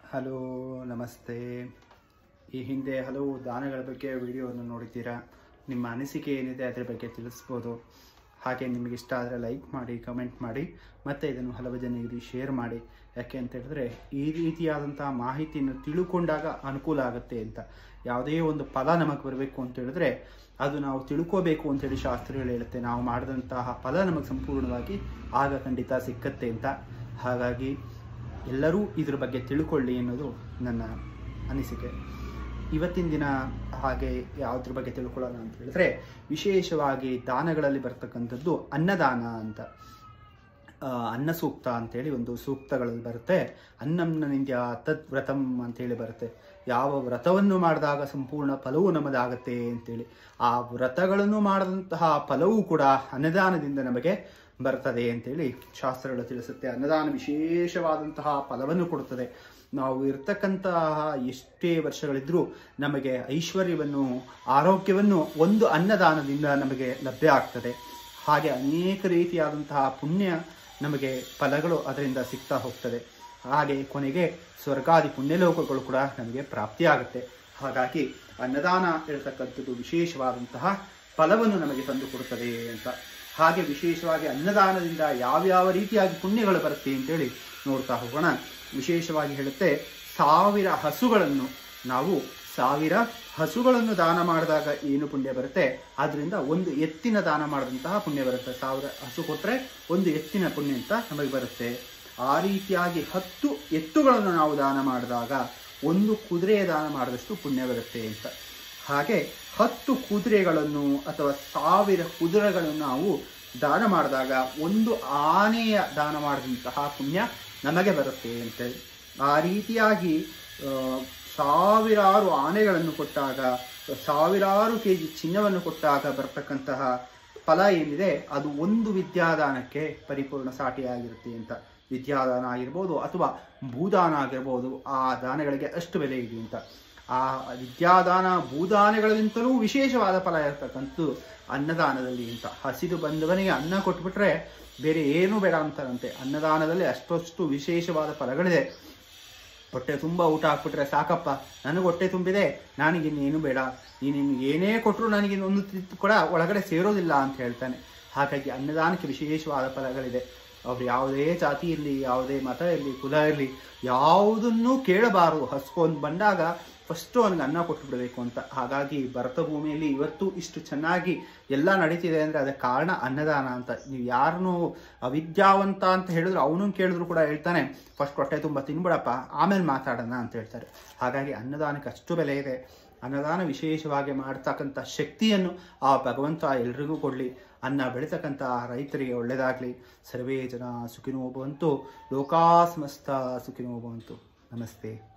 hello ನಮಸ್ತೆ ಈ ಹಿಂದೆ ಹಲವು ದಾನಗಳ ಬಗ್ಗೆ ವಿಡಿಯೋವನ್ನು ನೋಡಿದ್ದೀರಾ ನಿಮ್ಮ ಅನಿಸಿಕೆ ಏನಿದೆ ಅದರ ಬಗ್ಗೆ ತಿಳಿಸ್ಬೋದು ಹಾಗೆ ನಿಮಗೆ ಇಷ್ಟ ಆದರೆ ಲೈಕ್ ಮಾಡಿ ಕಮೆಂಟ್ ಮಾಡಿ ಮತ್ತು ಇದನ್ನು ಹಲವು ಜನರಿಗೆ ಶೇರ್ ಮಾಡಿ ಯಾಕೆ ಅಂತ ಹೇಳಿದ್ರೆ ಈ ರೀತಿಯಾದಂಥ ಮಾಹಿತಿಯನ್ನು ತಿಳ್ಕೊಂಡಾಗ ಅನುಕೂಲ ಆಗುತ್ತೆ ಅಂತ ಯಾವುದೇ ಒಂದು ಫಲ ನಮಗೆ ಬರಬೇಕು ಅಂತ ಹೇಳಿದ್ರೆ ಅದು ನಾವು ತಿಳ್ಕೋಬೇಕು ಅಂತೇಳಿ ಶಾಸ್ತ್ರಗಳು ಹೇಳುತ್ತೆ ನಾವು ಮಾಡಿದಂತಹ ಫಲ ನಮಗೆ ಸಂಪೂರ್ಣವಾಗಿ ಆಗ ಖಂಡಿತ ಸಿಕ್ಕತ್ತೆ ಅಂತ ಹಾಗಾಗಿ ಎಲ್ಲರೂ ಇದ್ರ ಬಗ್ಗೆ ತಿಳ್ಕೊಳ್ಳಿ ಅನ್ನೋದು ನನ್ನ ಅನಿಸಿಕೆ ಇವತ್ತಿನ ದಿನ ಹಾಗೆ ಯಾವುದ್ರ ಬಗ್ಗೆ ತಿಳ್ಕೊಳ್ಳೋಣ ಅಂತ ಹೇಳಿದ್ರೆ ವಿಶೇಷವಾಗಿ ದಾನಗಳಲ್ಲಿ ಬರ್ತಕ್ಕಂಥದ್ದು ಅನ್ನದಾನ ಅಂತ ಆ, ಅನ್ನ ಸೂಕ್ತ ಅಂತೇಳಿ ಒಂದು ಸೂಕ್ತಗಳಲ್ಲಿ ಬರುತ್ತೆ ಅನ್ನಂನಿಂದ್ಯ ತದ್ ವ್ರತಂ ಅಂತೇಳಿ ಬರುತ್ತೆ ಯಾವ ವ್ರತವನ್ನು ಮಾಡಿದಾಗ ಸಂಪೂರ್ಣ ಫಲವು ನಮ್ಮದಾಗತ್ತೆ ಅಂತೇಳಿ ಆ ವ್ರತಗಳನ್ನು ಮಾಡಿದಂತಹ ಫಲವೂ ಕೂಡ ಅನ್ನದಾನದಿಂದ ನಮಗೆ ಬರ್ತದೆ ಅಂತೇಳಿ ಶಾಸ್ತ್ರಗಳು ತಿಳಿಸುತ್ತೆ ಅನ್ನದಾನ ವಿಶೇಷವಾದಂತಹ ಫಲವನ್ನು ಕೊಡುತ್ತದೆ ನಾವು ಇರ್ತಕ್ಕಂತಹ ಎಷ್ಟೇ ವರ್ಷಗಳಿದ್ರೂ ನಮಗೆ ಐಶ್ವರ್ಯವನ್ನು ಆರೋಗ್ಯವನ್ನು ಒಂದು ಅನ್ನದಾನದಿಂದ ನಮಗೆ ಲಭ್ಯ ಆಗ್ತದೆ ಹಾಗೆ ಅನೇಕ ರೀತಿಯಾದಂತಹ ಪುಣ್ಯ ನಮಗೆ ಫಲಗಳು ಅದರಿಂದ ಸಿಗ್ತಾ ಹೋಗ್ತದೆ ಹಾಗೆ ಕೊನೆಗೆ ಸ್ವರ್ಗಾದಿ ಪುಣ್ಯಲೋಕಗಳು ಕೂಡ ನಮಗೆ ಪ್ರಾಪ್ತಿಯಾಗುತ್ತೆ ಹಾಗಾಗಿ ಅನ್ನದಾನ ಇರತಕ್ಕಂಥದ್ದು ವಿಶೇಷವಾದಂತಹ ಫಲವನ್ನು ನಮಗೆ ತಂದು ಕೊಡುತ್ತದೆ ಅಂತ ಹಾಗೆ ವಿಶೇಷವಾಗಿ ಅನ್ನದಾನದಿಂದ ಯಾವ್ಯಾವ ರೀತಿಯಾಗಿ ಪುಣ್ಯಗಳು ಬರುತ್ತೆ ಅಂತೇಳಿ ನೋಡ್ತಾ ಹೋಗೋಣ ವಿಶೇಷವಾಗಿ ಹೇಳುತ್ತೆ ಸಾವಿರ ಹಸುಗಳನ್ನು ನಾವು ಸಾವಿರ ಹಸುಗಳನ್ನು ದಾನ ಮಾಡಿದಾಗ ಏನು ಪುಣ್ಯ ಬರುತ್ತೆ ಆದ್ರಿಂದ ಒಂದು ಎತ್ತಿನ ದಾನ ಮಾಡಿದಂತಹ ಪುಣ್ಯ ಬರುತ್ತೆ ಸಾವಿರ ಹಸು ಕೊಟ್ಟರೆ ಒಂದು ಎತ್ತಿನ ಪುಣ್ಯ ಅಂತ ನಮಗೆ ಬರುತ್ತೆ ಆ ರೀತಿಯಾಗಿ ಹತ್ತು ಎತ್ತುಗಳನ್ನು ನಾವು ದಾನ ಮಾಡಿದಾಗ ಒಂದು ಕುದುರೆಯ ದಾನ ಮಾಡಿದಷ್ಟು ಪುಣ್ಯ ಬರುತ್ತೆ ಅಂತ ಹಾಗೆ ಹತ್ತು ಕುದುರೆಗಳನ್ನು ಅಥವಾ ಸಾವಿರ ಕುದುರೆಗಳನ್ನು ನಾವು ದಾನ ಮಾಡಿದಾಗ ಒಂದು ಆನೆಯ ದಾನ ಮಾಡಿದಂತಹ ಪುಣ್ಯ ನಮಗೆ ಬರುತ್ತೆ ಅಂತೇಳಿ ಆ ರೀತಿಯಾಗಿ ಆ, ಸಾವಿರಾರು ಆನೆಗಳನ್ನು ಕೊಟ್ಟಾಗ ಸಾವಿರಾರು ಕೆ ಜಿ ಚಿನ್ನವನ್ನು ಕೊಟ್ಟಾಗ ಬರ್ತಕ್ಕಂತಹ ಫಲ ಏನಿದೆ ಅದು ಒಂದು ವಿದ್ಯಾದಾನಕ್ಕೆ ಪರಿಪೂರ್ಣ ಸಾಟಿಯಾಗಿರುತ್ತೆ ಅಂತ ವಿದ್ಯಾದಾನ ಆಗಿರ್ಬೋದು ಅಥವಾ ಭೂದಾನ ಆಗಿರ್ಬೋದು ಆ ದಾನಗಳಿಗೆ ಅಷ್ಟು ಬೆಲೆ ಇದೆ ಅಂತ ಆ ವಿದ್ಯಾದಾನ ಭೂದಾನಗಳಿಗಿಂತಲೂ ವಿಶೇಷವಾದ ಫಲ ಇರತಕ್ಕಂಥದ್ದು ಅನ್ನದಾನದಲ್ಲಿ ಅಂತ ಹಸಿದು ಬಂದವನಿಗೆ ಅನ್ನ ಕೊಟ್ಬಿಟ್ರೆ ಬೇರೆ ಏನೂ ಬೇಡ ಅಂತಾರಂತೆ ಅನ್ನದಾನದಲ್ಲಿ ಅಷ್ಟಷ್ಟು ವಿಶೇಷವಾದ ಫಲಗಳಿದೆ ಹೊಟ್ಟೆ ತುಂಬ ಊಟ ಹಾಕ್ಬಿಟ್ರೆ ಸಾಕಪ್ಪ ನನಗೆ ಹೊಟ್ಟೆ ತುಂಬಿದೆ ನನಗಿನ್ನೇನು ಬೇಡ ನೀನು ಏನೇ ಕೊಟ್ಟರು ನನಗಿನ್ನೊಂದು ತಿತ್ತು ಕೂಡ ಒಳಗಡೆ ಸೇರೋದಿಲ್ಲ ಅಂತ ಹೇಳ್ತಾನೆ ಹಾಗಾಗಿ ಅನ್ನದಾನಕ್ಕೆ ವಿಶೇಷವಾದ ಫಲಗಳಿದೆ ಅವ್ರು ಯಾವುದೇ ಜಾತಿ ಇರಲಿ ಯಾವುದೇ ಮತ ಇರಲಿ ಕುಲ ಇರಲಿ ಯಾವುದನ್ನೂ ಕೇಳಬಾರದು ಹಸ್ಕೊಂಡು ಬಂದಾಗ ಫಸ್ಟು ಅವನಿಗೆ ಅನ್ನ ಕೊಟ್ಟು ಬಿಡಬೇಕು ಅಂತ ಹಾಗಾಗಿ ಭರತ ಭೂಮಿಯಲ್ಲಿ ಇವತ್ತು ಇಷ್ಟು ಚೆನ್ನಾಗಿ ಎಲ್ಲ ನಡೀತಿದೆ ಅಂದರೆ ಅದಕ್ಕೆ ಕಾರಣ ಅನ್ನದಾನ ಅಂತ ನೀವು ಯಾರನ್ನೂ ಅವಿದ್ಯಾವಂತ ಅಂತ ಹೇಳಿದ್ರು ಅವನು ಕೇಳಿದ್ರು ಕೂಡ ಹೇಳ್ತಾನೆ ಫಸ್ಟ್ ಹೊಟ್ಟೆ ತುಂಬ ತಿನ್ಬಿಡಪ್ಪ ಆಮೇಲೆ ಮಾತಾಡೋಣ ಅಂತ ಹೇಳ್ತಾರೆ ಹಾಗಾಗಿ ಅನ್ನದಾನಕ್ಕೆ ಅಷ್ಟು ಬೆಲೆ ಇದೆ ಅನ್ನದಾನ ವಿಶೇಷವಾಗಿ ಮಾಡ್ತಕ್ಕಂಥ ಶಕ್ತಿಯನ್ನು ಆ ಭಗವಂತ ಎಲ್ರಿಗೂ ಕೊಡಲಿ ಅನ್ನ ಬೆಳೀತಕ್ಕಂಥ ರೈತರಿಗೆ ಒಳ್ಳೆಯದಾಗಲಿ ಸರ್ವೇ ಜನ ಸುಖಿನೋ ಭವಂತು ಲೋಕಾ ಸಮಸ್ತ ಸುಖಿನೋ ಭವಂತು ನಮಸ್ತೆ